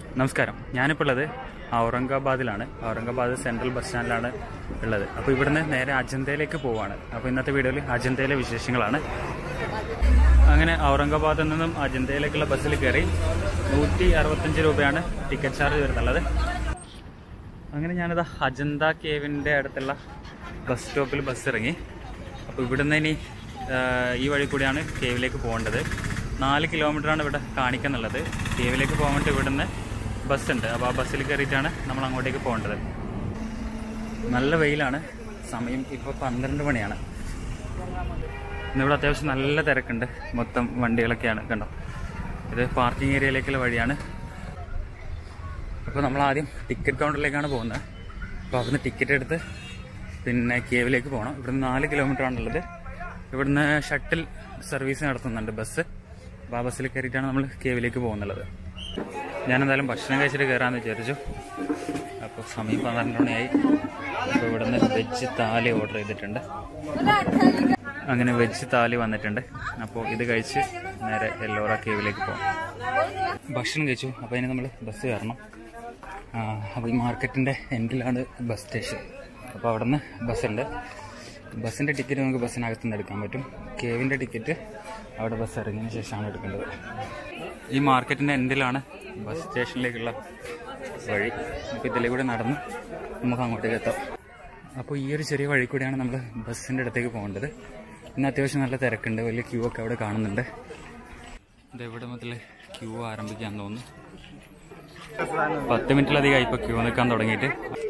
നമസ്കാരം ഞാനിപ്പോൾ ഉള്ളത് ഔറംഗാബാദിലാണ് ഔറംഗാബാദ് സെൻട്രൽ ബസ് സ്റ്റാൻഡിലാണ് ഉള്ളത് അപ്പോൾ ഇവിടുന്ന് നേരെ അജന്തയിലേക്ക് പോവാണ് അപ്പോൾ ഇന്നത്തെ വീഡിയോയിൽ അജന്തയിലെ വിശേഷങ്ങളാണ് അങ്ങനെ ഔറംഗാബാദിൽ നിന്നും അജന്തയിലേക്കുള്ള ബസ്സിൽ കയറി നൂറ്റി അറുപത്തഞ്ച് രൂപയാണ് ടിക്കറ്റ് ചാർജ് വരുന്നുള്ളത് അങ്ങനെ ഞാനിത് അജന്ത കേവിൻ്റെ അടുത്തുള്ള ബസ് സ്റ്റോപ്പിൽ ബസ് ഇറങ്ങി അപ്പോൾ ഇവിടുന്ന് ഇനി ആ, ഈ വഴി കൂടിയാണ് കേവിലേക്ക് പോകേണ്ടത് നാല് കിലോമീറ്ററാണ് ഇവിടെ കാണിക്കുന്നുള്ളത് കേവിലേക്ക് പോകാൻ വേണ്ടി ഇവിടുന്ന് ബസ് ഉണ്ട് അപ്പോൾ ആ ബസ്സിൽ കയറിയിട്ടാണ് നമ്മൾ അങ്ങോട്ടേക്ക് പോകേണ്ടത് നല്ല വെയിലാണ് സമയം ഇപ്പോൾ പന്ത്രണ്ട് മണിയാണ് ഇന്നിവിടെ അത്യാവശ്യം നല്ല തിരക്കുണ്ട് മൊത്തം വണ്ടികളൊക്കെയാണ് കണ്ടോ ഇത് പാർക്കിംഗ് ഏരിയയിലേക്കുള്ള വഴിയാണ് അപ്പോൾ നമ്മൾ ആദ്യം ടിക്കറ്റ് കൗണ്ടറിലേക്കാണ് പോകുന്നത് അപ്പോൾ അവിടുന്ന് ടിക്കറ്റ് എടുത്ത് പിന്നെ കേവിലേക്ക് പോകണം ഇവിടുന്ന് നാല് കിലോമീറ്റർ ആണുള്ളത് ഇവിടുന്ന് ഷട്ടിൽ സർവീസ് നടത്തുന്നുണ്ട് ബസ് അപ്പോൾ ആ ബസ്സിൽ കയറിയിട്ടാണ് നമ്മൾ കേവിലേക്ക് പോകുന്നുള്ളത് ഞാനെന്തായാലും ഭക്ഷണം കഴിച്ചിട്ട് കയറാമെന്ന് വിചാരിച്ചു അപ്പോൾ സമയം പന്ത്രണ്ട് മണിയായി അപ്പോൾ ഇവിടുന്ന് വെജ് താലി ഓർഡർ ചെയ്തിട്ടുണ്ട് അങ്ങനെ വെജ് താലി വന്നിട്ടുണ്ട് അപ്പോൾ ഇത് കഴിച്ച് നേരെ എല്ലോറ കേവിലേക്ക് പോകാം ഭക്ഷണം കഴിച്ചു അപ്പോൾ ഇനി നമ്മൾ ബസ് കയറണം ആ, അപ്പോൾ ഈ മാർക്കറ്റിൻ്റെ എൻഡിലാണ് ബസ് സ്റ്റേഷൻ അപ്പോൾ അവിടെ നിന്ന് ബസ്സുണ്ട് ബസ്സിൻ്റെ ടിക്കറ്റ് നമുക്ക് ബസ്സിനകത്ത് നിന്ന് എടുക്കാൻ പറ്റും കേവിൻ്റെ ടിക്കറ്റ് അവിടെ ബസ് ഇറങ്ങിയതിന് ശേഷമാണ് എടുക്കേണ്ടത് ഈ മാർക്കറ്റിൻ്റെ എൻഡിലാണ് ബസ് സ്റ്റേഷനിലേക്കുള്ള വഴി അപ്പോൾ ഇതിലൂടെ നടന്ന് നമുക്ക് അങ്ങോട്ടേക്ക് എത്താം അപ്പോൾ ഈ ഒരു ചെറിയ വഴി കൂടിയാണ് നമ്മൾ ബസ്സിൻ്റെ അടുത്തേക്ക് പോകേണ്ടത് ഇന്ന് അത്യാവശ്യം നല്ല തിരക്കുണ്ട് വലിയ ക്യൂ ഒക്കെ അവിടെ കാണുന്നുണ്ട് ഇത് എവിടെ മുതൽ ക്യൂ ആരംഭിക്കാൻ തോന്നുന്നു പത്ത് മിനിറ്റിലധികമായി ഇപ്പോൾ ക്യൂ നിൽക്കാൻ തുടങ്ങിയിട്ട്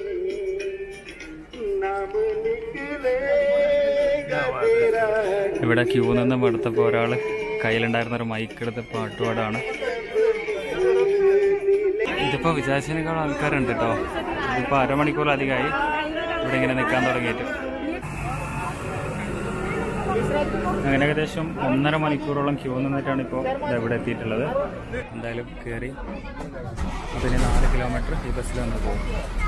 ഇവിടെ ക്യൂ നിന്ന് എടുത്തപ്പോൾ ഒരാൾ കയ്യിലുണ്ടായിരുന്ന ഒരു മൈക്ക് എടുത്ത് പാട്ടുപാടാണ് ഇതിപ്പോൾ വിചാരിച്ചതിനേക്കാൾ ആൾക്കാരുണ്ട് കേട്ടോ ഇതിപ്പോൾ അരമണിക്കൂറിലധികമായി ഇവിടെ ഇങ്ങനെ നിൽക്കാൻ തുടങ്ങിയിട്ട് അങ്ങനെ ഏകദേശം ഒന്നര മണിക്കൂറോളം ക്യൂ നിന്നിട്ടാണ് ഇപ്പോൾ ഇവിടെ എത്തിയിട്ടുള്ളത് എന്തായാലും കയറി അപ്പോൾ ഇനി നാല് കിലോമീറ്റർ ഈ ബസ്സിൽ വന്ന് പോകും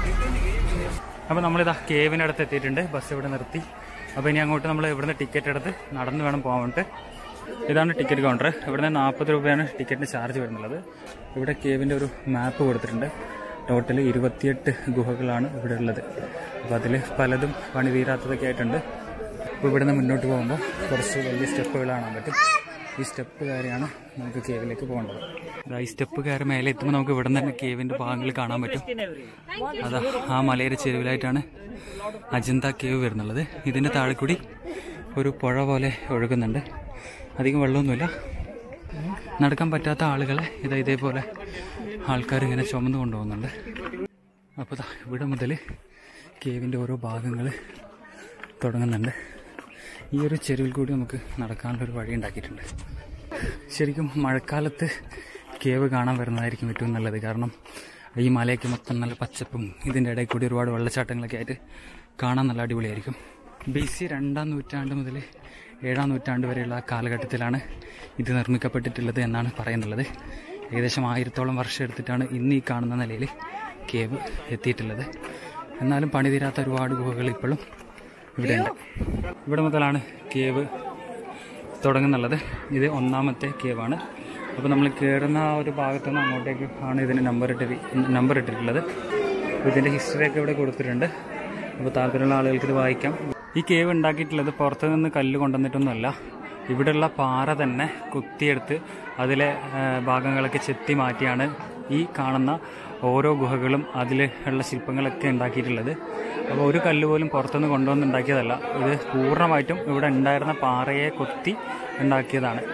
അപ്പോൾ നമ്മളിതാ കേവിനടുത്ത് എത്തിയിട്ടുണ്ട് ബസ് ഇവിടെ നിർത്തി അപ്പോൾ ഇനി അങ്ങോട്ട് നമ്മൾ ഇവിടുന്ന് ടിക്കറ്റ് എടുത്ത് നടന്ന് വേണം പോകാൻ വേണ്ടിയിട്ട് ഇതാണ് ടിക്കറ്റ് കൗണ്ടർ ഇവിടുന്ന് നാൽപ്പത് രൂപയാണ് ടിക്കറ്റിന് ചാർജ് വരുന്നുള്ളത് ഇവിടെ കേവിൻ്റെ ഒരു മാപ്പ് കൊടുത്തിട്ടുണ്ട് ടോട്ടൽ ഇരുപത്തിയെട്ട് ഗുഹകളാണ് ഇവിടെ ഉള്ളത് അപ്പോൾ അതിൽ പലതും പണി തീരാത്തതൊക്കെ ആയിട്ടുണ്ട് അപ്പോൾ ഇവിടുന്ന് മുന്നോട്ട് പോകുമ്പോൾ കുറച്ച് വലിയ സ്റ്റെപ്പുകൾ കാണാൻ പറ്റും ഈ സ്റ്റെപ്പ് കയറിയാണ് നമുക്ക് കേവിലേക്ക് പോകേണ്ടത് അതാ ഈ സ്റ്റെപ്പ് കയറി മേലെ എത്തുമ്പോൾ നമുക്ക് ഇവിടെ തന്നെ കേവിൻ്റെ ഭാഗങ്ങൾ കാണാൻ പറ്റും അതാ ആ മലയുടെ ചെരുവിലായിട്ടാണ് അജന്ത കേവ് വരുന്നുള്ളത് ഇതിൻ്റെ താഴെ കൂടി ഒരു പുഴ പോലെ ഒഴുകുന്നുണ്ട് അധികം വെള്ളമൊന്നുമില്ല നടക്കാൻ പറ്റാത്ത ആളുകളെ ഇതാ ഇതേപോലെ ആൾക്കാർ ഇങ്ങനെ ചുമന്ന് കൊണ്ടുപോകുന്നുണ്ട് അപ്പോൾ ദാ ഇവിടെ മുതൽ കേവിൻ്റെ ഓരോ ഭാഗങ്ങൾ തുടങ്ങുന്നുണ്ട് ഈ ഒരു ചെരുവിൽ കൂടി നമുക്ക് നടക്കാനുള്ളൊരു വഴി ഉണ്ടാക്കിയിട്ടുണ്ട് ശരിക്കും മഴക്കാലത്ത് കേവ് കാണാൻ വരുന്നതായിരിക്കും ഏറ്റവും നല്ലത് കാരണം ഈ മലയൊക്കെ മൊത്തം നല്ല പച്ചപ്പും ഇതിൻ്റെ ഇടയിൽ കൂടി ഒരുപാട് വെള്ളച്ചാട്ടങ്ങളൊക്കെ ആയിട്ട് കാണാൻ നല്ല അടിപൊളിയായിരിക്കും ബി സി രണ്ടാം നൂറ്റാണ്ട് മുതൽ ഏഴാം നൂറ്റാണ്ട് വരെയുള്ള ആ കാലഘട്ടത്തിലാണ് ഇത് നിർമ്മിക്കപ്പെട്ടിട്ടുള്ളത് എന്നാണ് പറയുന്നുള്ളത് ഏകദേശം ആയിരത്തോളം വർഷം എടുത്തിട്ടാണ് ഇന്ന് ഈ കാണുന്ന നിലയിൽ കേവ് എത്തിയിട്ടുള്ളത് എന്നാലും പണി തീരാത്ത ഒരുപാട് ഗുഹകൾ ഇപ്പോഴും ഇവിടെയുണ്ട് ഇവിടെ മുതലാണ് കേവ് തുടങ്ങുന്നുള്ളത് ഇത് ഒന്നാമത്തെ കേവാണ് അപ്പോൾ നമ്മൾ കയറുന്ന ആ ഒരു ഭാഗത്തു നിന്ന് അങ്ങോട്ടേക്ക് ആണ് ഇതിന് നമ്പർ ഇട്ടി നമ്പർ ഇട്ടിട്ടുള്ളത് അപ്പോൾ ഇതിൻ്റെ ഹിസ്റ്ററിയൊക്കെ ഇവിടെ കൊടുത്തിട്ടുണ്ട് അപ്പോൾ താല്പര്യമുള്ള ആളുകൾക്ക് ഇത് വായിക്കാം ഈ കേവ് ഉണ്ടാക്കിയിട്ടുള്ളത് പുറത്തു നിന്ന് കല്ല് കൊണ്ടുവന്നിട്ടൊന്നുമല്ല ഇവിടെയുള്ള പാറ തന്നെ കുത്തിയെടുത്ത് അതിലെ ആ, ഭാഗങ്ങളൊക്കെ ചെത്തി മാറ്റിയാണ് ഈ കാണുന്ന ഓരോ ഗുഹകളും അതിൽ ഉള്ള ശില്പങ്ങളൊക്കെ ഉണ്ടാക്കിയിട്ടുള്ളത് അപ്പോൾ ഒരു കല്ല് പോലും പുറത്തുനിന്ന് കൊണ്ടുവന്ന് ഉണ്ടാക്കിയതല്ല ഇത് പൂർണ്ണമായിട്ടും ഇവിടെ ഉണ്ടായിരുന്ന പാറയെ കൊത്തി ഉണ്ടാക്കിയതാണ്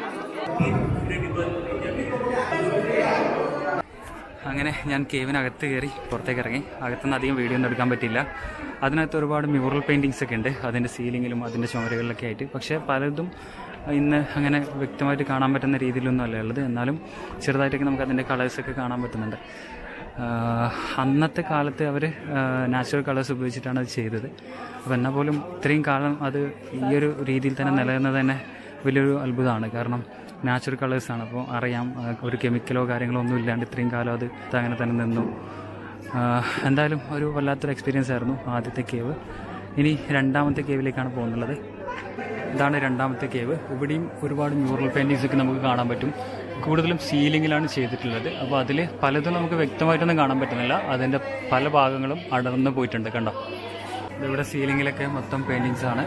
അങ്ങനെ ഞാൻ കേവിനകത്ത് കയറി പുറത്തേക്ക് ഇറങ്ങി അകത്തുനിന്ന് അധികം വീഡിയോ ഒന്നും എടുക്കാൻ പറ്റില്ല അതിനകത്ത് ഒരുപാട് മ്യൂറൽ പെയിൻറ്റിങ്സ് ഒക്കെ ഉണ്ട് അതിൻ്റെ സീലിങ്ങിലും അതിൻ്റെ ചുമരുകളിലൊക്കെ ആയിട്ട് പക്ഷേ പലതും ഇന്ന് അങ്ങനെ വ്യക്തമായിട്ട് കാണാൻ പറ്റുന്ന രീതിയിലൊന്നും അല്ല ഉള്ളത് എന്നാലും ചെറുതായിട്ടൊക്കെ നമുക്ക് അതിൻ്റെ കളേഴ്സൊക്കെ കാണാൻ പറ്റുന്നുണ്ട് ആഹ് അന്നത്തെ കാലത്ത് അവർ നാച്ചുറൽ കളേഴ്സ് ഉപയോഗിച്ചിട്ടാണ് അത് ചെയ്തത് അപ്പോൾ എന്നാൽ പോലും ഇത്രയും കാലം അത് ഈ ഒരു രീതിയിൽ തന്നെ നിലനിന്നത് തന്നെ വലിയൊരു അത്ഭുതമാണ് കാരണം നാച്ചുറൽ കളേഴ്സാണ് അപ്പോൾ അറിയാം ആ, ഒരു കെമിക്കലോ കാര്യങ്ങളോ ഒന്നും ഇല്ലാണ്ട് ഇത്രയും കാലം അത് അങ്ങനെ തന്നെ നിന്നു ആഹ് എന്തായാലും ഒരു വല്ലാത്തൊരു എക്സ്പീരിയൻസ് ആയിരുന്നു ആദ്യത്തെ കേവ് ഇനി രണ്ടാമത്തെ കേവിലേക്കാണ് പോകുന്നുള്ളത് ഇതാണ് രണ്ടാമത്തെ കേവ് ഇവിടെയും ഒരുപാട് മ്യൂറൽ പെയിൻറ്റിങ്സ് ഒക്കെ നമുക്ക് കാണാൻ പറ്റും കൂടുതലും സീലിങ്ങിലാണ് ചെയ്തിട്ടുള്ളത് അപ്പോൾ അതിൽ പലതും നമുക്ക് വ്യക്തമായിട്ടൊന്നും കാണാൻ പറ്റുന്നില്ല അതിൻ്റെ പല ഭാഗങ്ങളും അടർന്നു പോയിട്ടുണ്ട് കണ്ടോ ഇവിടെ സീലിങ്ങിലൊക്കെ മൊത്തം പെയിൻറ്റിങ്സ് ആണ്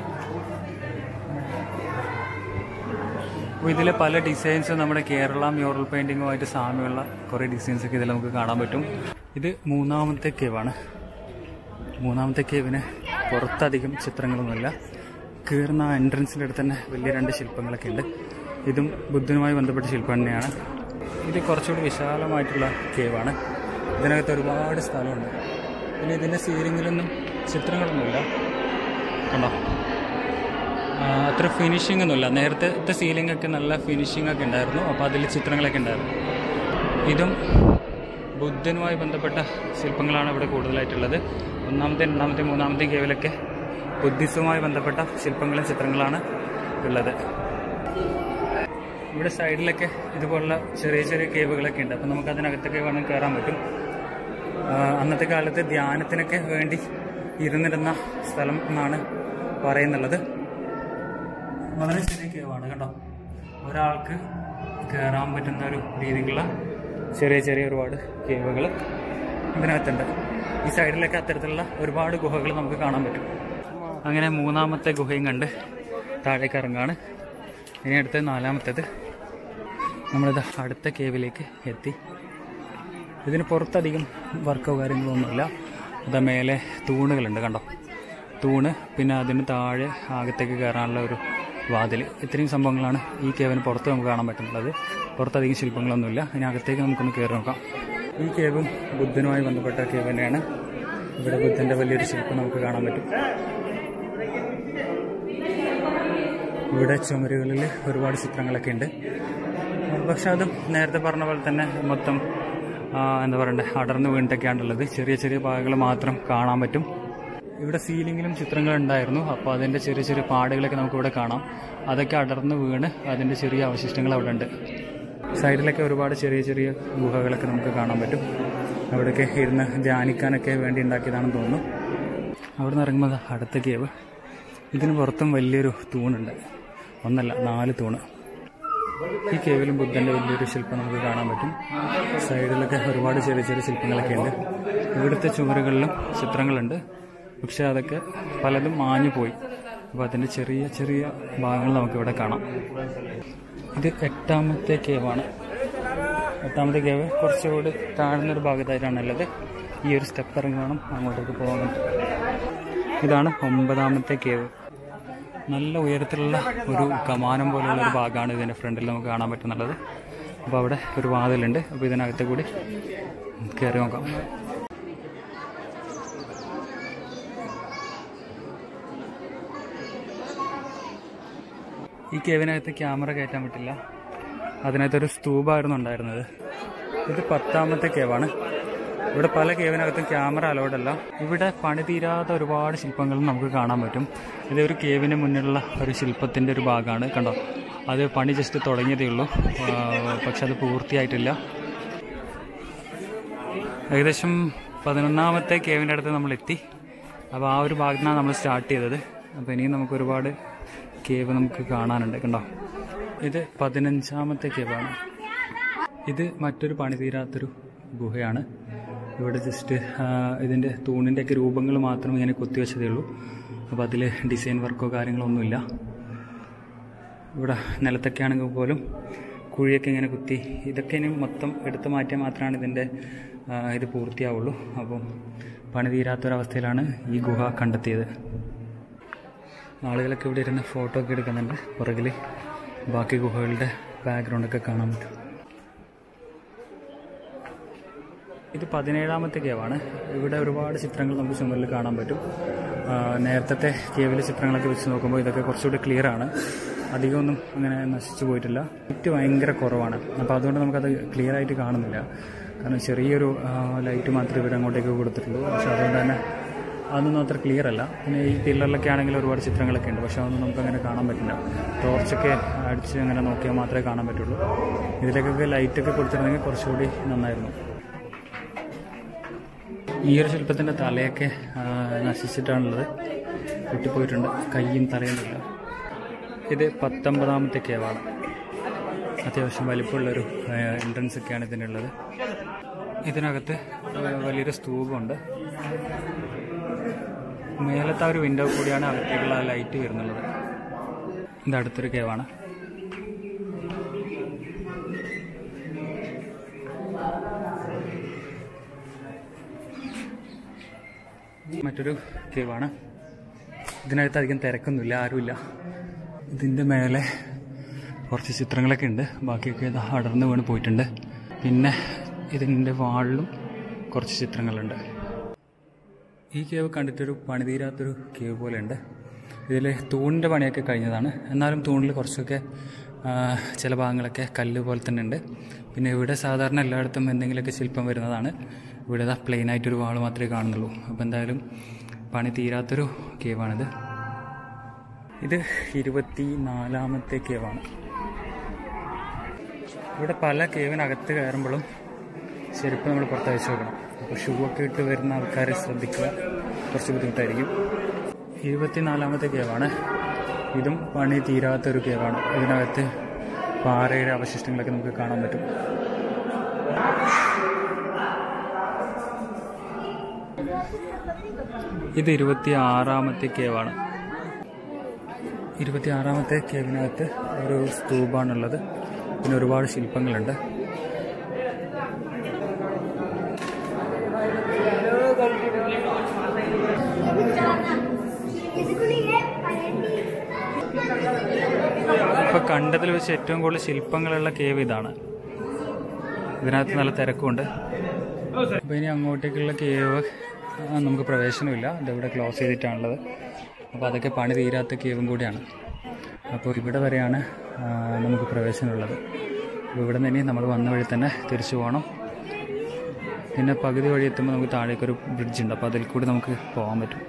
അപ്പോൾ ഇതിലെ പല ഡിസൈൻസും നമ്മുടെ കേരള മ്യൂറൽ പെയിൻറ്റിങ്ങുമായിട്ട് സാമ്യമുള്ള കുറേ ഡിസൈൻസ് ഒക്കെ ഇതിൽ നമുക്ക് കാണാൻ പറ്റും ഇത് മൂന്നാമത്തെ കേവാണ് മൂന്നാമത്തെ കേവിന് പുറത്തധികം ചിത്രങ്ങളൊന്നുമില്ല കയറുന്ന എൻട്രൻസിൻ്റെ അടുത്ത് തന്നെ വലിയ രണ്ട് ശില്പങ്ങളൊക്കെ ഉണ്ട് ഇതും ബുദ്ധനുമായി ബന്ധപ്പെട്ട ശില്പം തന്നെയാണ് ഇത് കുറച്ചുകൂടി വിശാലമായിട്ടുള്ള കേവാണ് ഇതിനകത്ത് ഒരുപാട് സ്ഥലമുണ്ട് പിന്നെ ഇതിൻ്റെ സീലിങ്ങിലൊന്നും ചിത്രങ്ങളൊന്നുമില്ല കണ്ടോ ആ, അത്ര ഫിനിഷിംഗ് ഒന്നുമില്ല നേരത്തെ സീലിംഗ് ഒക്കെ നല്ല ഫിനിഷിംഗ് ഒക്കെ ഉണ്ടായിരുന്നു അപ്പോൾ അതിൽ ചിത്രങ്ങളൊക്കെ ഉണ്ടായിരുന്നു ഇതും ബുദ്ധനുമായി ബന്ധപ്പെട്ട ശില്പങ്ങളാണ് ഇവിടെ കൂടുതലായിട്ടുള്ളത് ഒന്നാമത്തെ രണ്ടാമത്തെ മൂന്നാമത്തെ കേവിലൊക്കെ ബുദ്ധിസവുമായി ബന്ധപ്പെട്ട ശില്പങ്ങളും ചിത്രങ്ങളാണ് ഉള്ളത് ഇവിടെ സൈഡിലൊക്കെ ഇതുപോലുള്ള ചെറിയ ചെറിയ കേവുകളൊക്കെ ഉണ്ട് അപ്പോൾ നമുക്ക് അതിനകത്തൊക്കെ വേണം കയറാൻ പറ്റും ആ, അന്നത്തെ കാലത്ത് ധ്യാനത്തിനൊക്കെ വേണ്ടി ഇരുന്നിരുന്ന സ്ഥലം എന്നാണ് പറയുന്നുള്ളത് വളരെ ചെറിയ കേവാണ് കേട്ടോ ഒരാൾക്ക് കയറാൻ പറ്റുന്ന ഒരു രീതിക്കുള്ള ചെറിയ ചെറിയ ഒരുപാട് കേവുകൾ ഇതിനകത്തുണ്ട് ഈ സൈഡിലൊക്കെ അത്തരത്തിലുള്ള ഒരുപാട് ഗുഹകൾ നമുക്ക് കാണാൻ പറ്റും അങ്ങനെ മൂന്നാമത്തെ ഗുഹയും കണ്ട് താഴേക്ക് ഇറങ്ങാണ് ഇനി അടുത്ത നാലാമത്തേത് നമ്മളിത് അടുത്ത കേവിലേക്ക് എത്തി ഇതിന് പുറത്തധികം വർക്കോ കാര്യങ്ങളോ ഒന്നുമില്ല ഇതാ മേലെ തൂണുകളുണ്ട് കണ്ടോ തൂണ് പിന്നെ അതിന് താഴെ അകത്തേക്ക് കയറാനുള്ള ഒരു വാതിൽ ഇത്രയും സംഭവങ്ങളാണ് ഈ കേവിന് പുറത്ത് നമുക്ക് കാണാൻ പറ്റുന്നത് പുറത്തധികം ശില്പങ്ങളൊന്നുമില്ല ഇനി അകത്തേക്ക് നമുക്കൊന്ന് കയറി നോക്കാം ഈ കേവും ബുദ്ധനുമായി ബന്ധപ്പെട്ട കേവ് തന്നെയാണ് ഇവിടെ ബുദ്ധൻ്റെ വലിയൊരു ശില്പം നമുക്ക് കാണാൻ പറ്റും ഇവിടെ ചുമരുകളിൽ ഒരുപാട് ചിത്രങ്ങളൊക്കെ ഉണ്ട് പക്ഷെ അതും നേരത്തെ പറഞ്ഞ പോലെ തന്നെ മൊത്തം ആ, എന്താ പറയണ്ടേ അടർന്നു വീണിട്ടൊക്കെയാണുള്ളത് ചെറിയ ചെറിയ ഭാഗങ്ങൾ മാത്രം കാണാൻ പറ്റും ഇവിടെ സീലിങ്ങിലും ചിത്രങ്ങൾ ഉണ്ടായിരുന്നു അപ്പോൾ അതിൻ്റെ ചെറിയ ചെറിയ പാടുകളൊക്കെ നമുക്ക് ഇവിടെ കാണാം അതൊക്കെ അടർന്നു വീണ് അതിൻ്റെ ചെറിയ അവശിഷ്ടങ്ങൾ അവിടെ ഉണ്ട് സൈഡിലൊക്കെ ഒരുപാട് ചെറിയ ചെറിയ ഗുഹകളൊക്കെ നമുക്ക് കാണാൻ പറ്റും അവിടെയൊക്കെ ഇരുന്ന് ധ്യാനിക്കാനൊക്കെ വേണ്ടി ഉണ്ടാക്കിയതാണെന്ന് തോന്നുന്നു അവിടെ നിന്ന് ഇറങ്ങുമ്പോൾ ദാ അടുത്ത കേവ് ഇതിന് പുറത്തും വലിയൊരു തൂണുണ്ട് ഒന്നല്ല നാല് തൂണ് ഈ കേവിലും ബുദ്ധൻ്റെ വലിയൊരു ശില്പം നമുക്ക് കാണാൻ പറ്റും സൈഡിലൊക്കെ ഒരുപാട് ചെറിയ ചെറിയ ശില്പങ്ങളൊക്കെ ഉണ്ട് ഇവിടുത്തെ ചുമരുകളിലും ചിത്രങ്ങളുണ്ട് പക്ഷെ അതൊക്കെ പലതും മാഞ്ഞു പോയി അപ്പോൾ അതിൻ്റെ ചെറിയ ചെറിയ ഭാഗങ്ങൾ നമുക്കിവിടെ കാണാം ഇത് എട്ടാമത്തെ കേവാണ് എട്ടാമത്തെ കേവ് കുറച്ചുകൂടി താഴ്ന്നൊരു ഭാഗത്തായിട്ടാണ് ഉള്ളത് ഈ ഒരു സ്റ്റെപ്പ് ഇറങ്ങി വേണം അങ്ങോട്ടേക്ക് പോകാൻ പറ്റും ഇതാണ് ഒമ്പതാമത്തെ കേവ് നല്ല ഉയരത്തിലുള്ള ഒരു കമാനം പോലെയുള്ള ഒരു ഭാഗമാണ് ഇതിൻ്റെ ഫ്രണ്ടിൽ നമുക്ക് കാണാൻ പറ്റുന്നുള്ളത് അപ്പോൾ അവിടെ ഒരു വാതിലുണ്ട് അപ്പോൾ ഇതിനകത്ത് കൂടി കയറി നോക്കാം ഈ കേവിനകത്ത് ക്യാമറ കയറ്റാൻ പറ്റില്ല അതിനകത്തൊരു സ്തൂപായിരുന്നു ഉണ്ടായിരുന്നത് ഇത് പത്താമത്തെ കേവാണ് ഇവിടെ പല കേവിനകത്തും ക്യാമറ അലൗഡ് അല്ല ഇവിടെ പണി തീരാത്ത ഒരുപാട് ശില്പങ്ങളും നമുക്ക് കാണാൻ പറ്റും ഇത് ഒരു കേവിന് മുന്നിലുള്ള ഒരു ശില്പത്തിൻ്റെ ഒരു ഭാഗമാണ് കണ്ടോ അത് പണി ജസ്റ്റ് തുടങ്ങിയതേ ഉള്ളൂ ആ, പക്ഷെ അത് പൂർത്തിയായിട്ടില്ല ഏകദേശം പതിനൊന്നാമത്തെ കേവിൻ്റെ അടുത്ത് നമ്മൾ എത്തി അപ്പോൾ ആ ഒരു ഭാഗത്താണ് നമ്മൾ സ്റ്റാർട്ട് ചെയ്തത് അപ്പോൾ ഇനിയും നമുക്ക് ഒരുപാട് കേവ് നമുക്ക് കാണാനുണ്ട് കണ്ടോ ഇത് പതിനഞ്ചാമത്തെ കേവാണ് ഇത് മറ്റൊരു പണി തീരാത്തൊരു ഗുഹയാണ് ഇവിടെ ജസ്റ്റ് ഇതിൻ്റെ തൂണിൻ്റെയൊക്കെ രൂപങ്ങൾ മാത്രം ഇങ്ങനെ കൊത്തിവെച്ചതേ ഉള്ളൂ അപ്പോൾ അതിൽ ഡിസൈൻ വർക്കോ കാര്യങ്ങളോ ഒന്നുമില്ല ഇവിടെ നിലത്തൊക്കെ ആണെങ്കിൽ പോലും കുഴിയൊക്കെ ഇങ്ങനെ കുത്തി ഇതൊക്കെ ഇനി മൊത്തം എടുത്തു മാറ്റിയാൽ മാത്രമാണ് ഇതിൻ്റെ ആ, ഇത് പൂർത്തിയാവുള്ളൂ അപ്പം പണി തീരാത്തൊരവസ്ഥയിലാണ് ഈ ഗുഹ കണ്ടെത്തിയത് ആളുകളൊക്കെ ഇവിടെ ഇരുന്ന് ഫോട്ടോ ഒക്കെ എടുക്കുന്നുണ്ട് പുറകിൽ ബാക്കി ഗുഹകളുടെ ബാക്ക്ഗ്രൗണ്ടൊക്കെ കാണാൻ പറ്റും ഇത് പതിനേഴാമത്തെ കേവാണ് ഇവിടെ ഒരുപാട് ചിത്രങ്ങൾ നമുക്ക് ചുമരിൽ കാണാൻ പറ്റും ആ, നേരത്തെ കേവിലെ ചിത്രങ്ങളൊക്കെ വെച്ച് നോക്കുമ്പോൾ ഇതൊക്കെ കുറച്ചുകൂടി ക്ലിയർ ആണ് അധികമൊന്നും അങ്ങനെ നശിച്ചു പോയിട്ടില്ല ലൈറ്റ് ഭയങ്കര കുറവാണ് അപ്പോൾ അതുകൊണ്ട് നമുക്കത് ക്ലിയർ ആയിട്ട് കാണുന്നില്ല കാരണം ചെറിയൊരു ആ, ലൈറ്റ് മാത്രമേ ഇവർ അങ്ങോട്ടേക്ക് കൊടുത്തിട്ടുള്ളൂ പക്ഷെ അതുകൊണ്ട് തന്നെ അതൊന്നും അത്ര ക്ലിയർ അല്ല പിന്നെ ഈ പില്ലറിലൊക്കെ ആണെങ്കിൽ ഒരുപാട് ചിത്രങ്ങളൊക്കെ ഉണ്ട് പക്ഷെ അതൊന്നും നമുക്ക് അങ്ങനെ കാണാൻ പറ്റില്ല ടോർച്ചൊക്കെ അടിച്ച് അങ്ങനെ നോക്കിയാൽ മാത്രമേ കാണാൻ പറ്റുള്ളൂ ഇതിലേക്കൊക്കെ ലൈറ്റൊക്കെ കൊടുത്തിരുന്നെങ്കിൽ കുറച്ചുകൂടി നന്നായിരുന്നു ഈ ഒരു ശില്പത്തിൻ്റെ തലയൊക്കെ ആ, നശിച്ചിട്ടാണുള്ളത് പൊട്ടിപ്പോയിട്ടുണ്ട് കയ്യും തലയൊന്നുമില്ല ഇത് പത്തൊമ്പതാമത്തെ കേവാണ് അത്യാവശ്യം വലിപ്പമുള്ളൊരു എൻട്രൻസ് ഒക്കെയാണ് ഇതിനുള്ളത് ഇതിനകത്ത് ആ, വലിയൊരു സ്തൂപമുണ്ട് മേലത്തെ ആ ഒരു വിൻഡോ കൂടിയാണ് അകത്തേക്കുള്ള ആ ലൈറ്റ് വരുന്നുള്ളത് ഇത് അടുത്തൊരു കേവാണ് മറ്റൊരു കേവാണ് ഇതിനകത്ത് അധികം തിരക്കൊന്നുമില്ല ആരുമില്ല ഇതിൻ്റെ മേലെ കുറച്ച് ചിത്രങ്ങളൊക്കെ ഉണ്ട് ബാക്കിയൊക്കെ ഇത് അടർന്ന് വീണ് പോയിട്ടുണ്ട് പിന്നെ ഇതിൻ്റെ വാളിലും കുറച്ച് ചിത്രങ്ങളുണ്ട് ഈ കേവ് കണ്ടിട്ടൊരു പണിതീരാത്തൊരു കേവ് പോലെ ഉണ്ട് ഇതിൽ തൂണിൻ്റെ പണിയൊക്കെ കഴിഞ്ഞതാണ് എന്നാലും തൂണിൽ കുറച്ചൊക്കെ ആ, ചില ഭാഗങ്ങളൊക്കെ കല്ല് പോലെ തന്നെ ഉണ്ട് പിന്നെ ഇവിടെ സാധാരണ എല്ലായിടത്തും എന്തെങ്കിലുമൊക്കെ ശില്പം വരുന്നതാണ് ഇവിടെ ഇതാ പ്ലെയിൻ ആയിട്ടൊരു വാൾ മാത്രമേ കാണുന്നുള്ളൂ അപ്പോൾ എന്തായാലും പണി തീരാത്തൊരു കേവാണിത് ഇത് ഇരുപത്തി നാലാമത്തെ കേവാണ് ഇവിടെ പല കേവിനകത്ത് കയറുമ്പോഴും ചെരുപ്പ് നമ്മൾ പുറത്ത് വെച്ച് വെക്കണം അപ്പോൾ ഷൂ ഒക്കെ ഇട്ട് വരുന്ന ആൾക്കാരെ ശ്രദ്ധിക്കുക കുറച്ച് ബുദ്ധിമുട്ടായിരിക്കും ഇരുപത്തിനാലാമത്തെ കേവാണ് ഇതും പണി തീരാത്തൊരു കേവാണ് ഇതിനകത്ത് പാറയുടെ അവശിഷ്ടങ്ങളൊക്കെ നമുക്ക് കാണാൻ പറ്റും ഇത് ഇരുപത്തി ആറാമത്തെ കേവാണ് ഇരുപത്തി ആറാമത്തെ കേവിനകത്ത് ഒരു സ്തൂപാണുള്ളത് പിന്നെ ഒരുപാട് ശില്പങ്ങളുണ്ട് ഇപ്പൊ കണ്ടതിൽ വെച്ച് ഏറ്റവും കൂടുതൽ ശില്പങ്ങളുള്ള കേവ് ഇതാണ് ഇതിനകത്ത് നല്ല തിരക്കുണ്ട് അപ്പോൾ ഇനി അങ്ങോട്ടേക്കുള്ള കേവ് ആ, നമുക്ക് പ്രവേശനമില്ല ഇതിവിടെ ക്ലോസ് ചെയ്തിട്ടാണുള്ളത് അപ്പോൾ അതൊക്കെ പണി തീരാത്ത കേവും കൂടിയാണ് അപ്പോൾ ഇവിടെ വരെയാണ് ആ, നമുക്ക് പ്രവേശനമുള്ളത് അപ്പോൾ ഇവിടെ നിന്ന് ഇനി നമ്മൾ വന്ന വഴി തന്നെ തിരിച്ചു പോകണം പിന്നെ പകുതി വഴി എത്തുമ്പോൾ നമുക്ക് താഴേക്കൊരു ബ്രിഡ്ജ് ഉണ്ട് അപ്പോൾ അതിൽ കൂടി നമുക്ക് പോകാൻ പറ്റും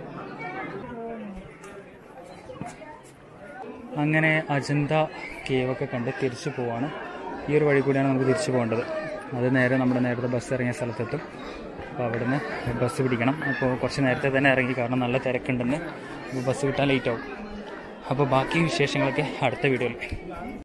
അങ്ങനെ അജന്ത കേവൊക്കെ കണ്ട് തിരിച്ചു പോവാണ് ഈ ഒരു വഴി കൂടിയാണ് നമുക്ക് തിരിച്ചു പോകേണ്ടത് അത് നേരെ നമ്മുടെ നേരത്തെ ബസ് ഇറങ്ങിയ സ്ഥലത്തെത്തും അപ്പോൾ അവിടുന്ന് ബസ് പിടിക്കണം അപ്പോൾ കുറച്ച് നേരത്തെ തന്നെ ഇറങ്ങി കാരണം നല്ല തിരക്കുണ്ടെന്ന് അപ്പോൾ ബസ് കിട്ടാൻ ലേറ്റ് ആവും അപ്പോൾ ബാക്കി വിശേഷങ്ങളൊക്കെ അടുത്ത വീഡിയോയിൽ